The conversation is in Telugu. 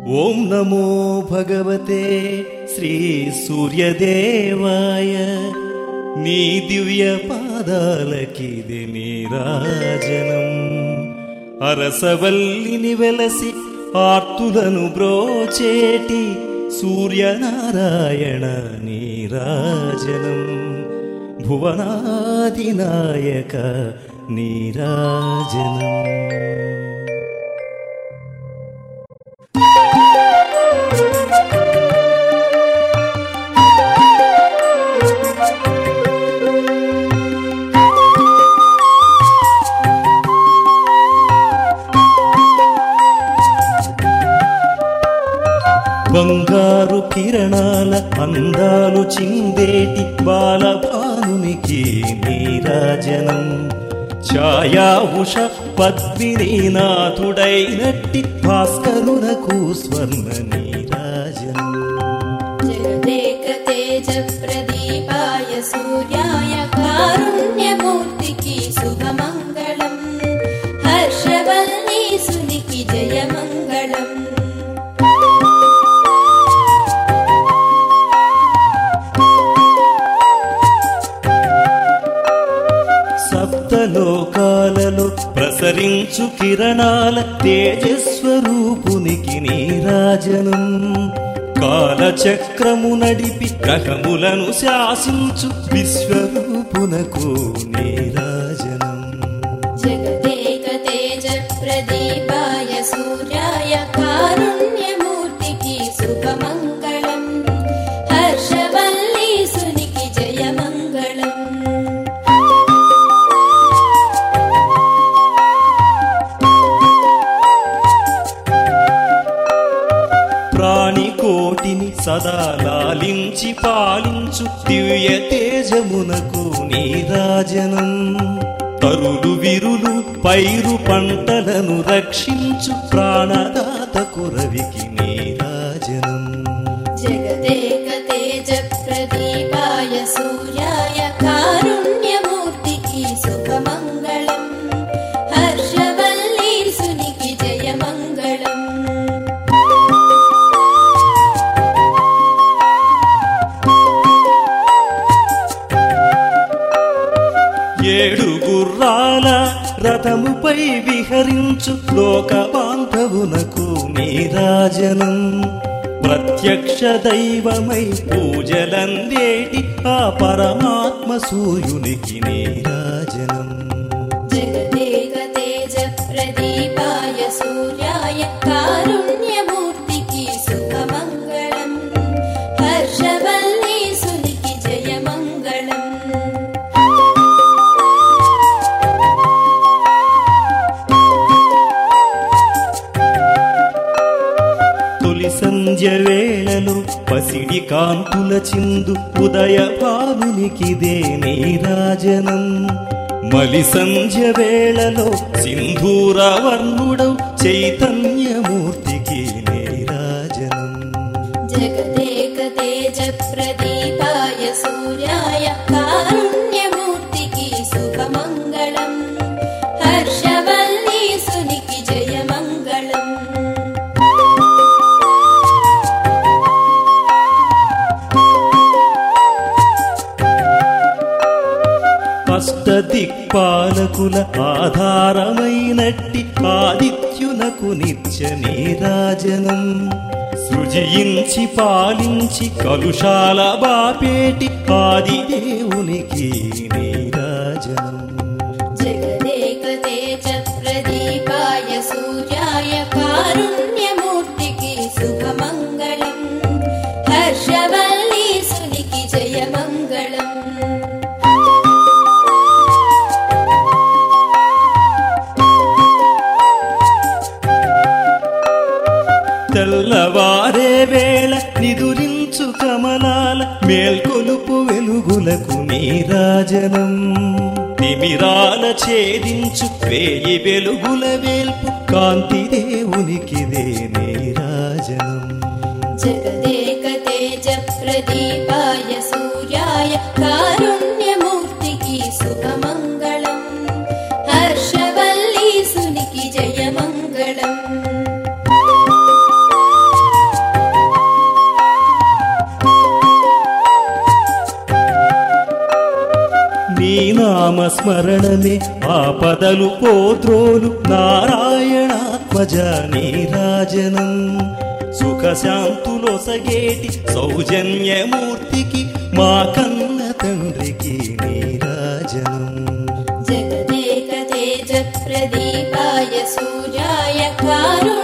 ఓం నమో భగవతే శ్రీ సూర్యదేవాయ నీ దివ్య పాదాలకిది నీరాజనం అరసవల్లిని వెలసి ఆర్తులను బ్రోచేటి సూర్యనారాయణ నీరాజనం భువనాదినాయక నీరాజనం బంగారు కిరణాల అందాలు చిందేటి బాలభానునికి నీరాజనం ఛాయా ఉష పద్మినీనాథుడైనట్టి భాస్కరునకు స్వర్ణ నీరాజనం జగదేక తేజ ప్రదీపాయ సూర్యాయ కారుణ్యమూర్తికి శుభమంగళం హర్షవల్లీసునికి జయమంగళం సప్తలోకాలలో ప్రసరించు కిరణాల తేజస్వరూపునికి నీరాజనం కాలచక్రము నడిపి గ్రహములను శాసించు విశ్వరూపునకు నీరాజనం జగదేక తేజ ప్రదీపాయ సూర్యాయ కారుణ్యమూర్తికి శుభమంగళం హర్షవల్లీసునికి జయమంగళం ప్రాణికోటిని సదా లాలించి పాలించు దివ్య తేజమునకు నీరాజనం తరులు విరులు పైరు పంటలను రక్షించు ప్రాణదాతకు రవికి నీరాజనం జగదేక తేజ ప్రదీపాయ సూర్యాయ కారుణ్యమూర్తికి శుభమంగళం హర్షవల్లీసునికి జయమంగళం ఏడు గుర్రాల రథముపై విహరించు లోక బాంధవునకు నీరాజనం ప్రత్యక్ష దైవమై పూజలందేటి ఆ పరమాత్మ సూర్యునికి నీరాజనం జగదేక తేజ ప్రదీపాయ సూర్యాయ కారుణ్యమూర్తికి శుభమంగళం హర్షవల్లీసునికి జయమంగళం తొలి సంధ్య వేళలో పసిడి కాంతుల చిందు ఉదయ భానునికిదే నీరాజనం మలి సంధ్య వేళలో సింధూర వర్ణుడౌ చైతన్యమూర్తికి నీరాజనం జగదేక తేజ ప్రదీపాయ సూర్యాయ కారుణ్యమూర్తికి శుభమంగళం హర్షవల్లీసునికి జయమంగళం అష్టదిక్పాలకుల ఆధారమైనట్టి ఆదిత్యునకు నిత్య నీరాజనం సృజించి పాలించి కలుషాల బాపేటి ఆదిదేవునికి నీరాజనం జగదేక తేజ ప్రదీపాయ సూర్యాయ కారుణ్యమూర్తికి శుభమంగళం హర్షవల్లీసునికి జయమంగళం తెల్లవారే వేళ నిదురించు కమలాల మేల్కొలుపు వెలుగులకు నీరాజనం తిమిరాల ఛేదించు వేయి వెలుగుల వేల్పు కాంతి దేవునికిదే నీరాజనం జగదేక తేజ ప్రదీపాయ సూర్యాయ కారుణ్యమూర్తికి శుభమంగళం హర్షవల్లీసునికి జయమంగళం నీ నామస్మరణమే ఆపదలు పోద్రోలు నారాయణాత్మజ నీరాజనం సుఖశాంతులొసగేటి సౌజన్యమూర్తికి మా కన్న తండ్రికి నీరాజనం జగదేక తేజ ప్రదీపాయ సూర్యాయ కారుణ్య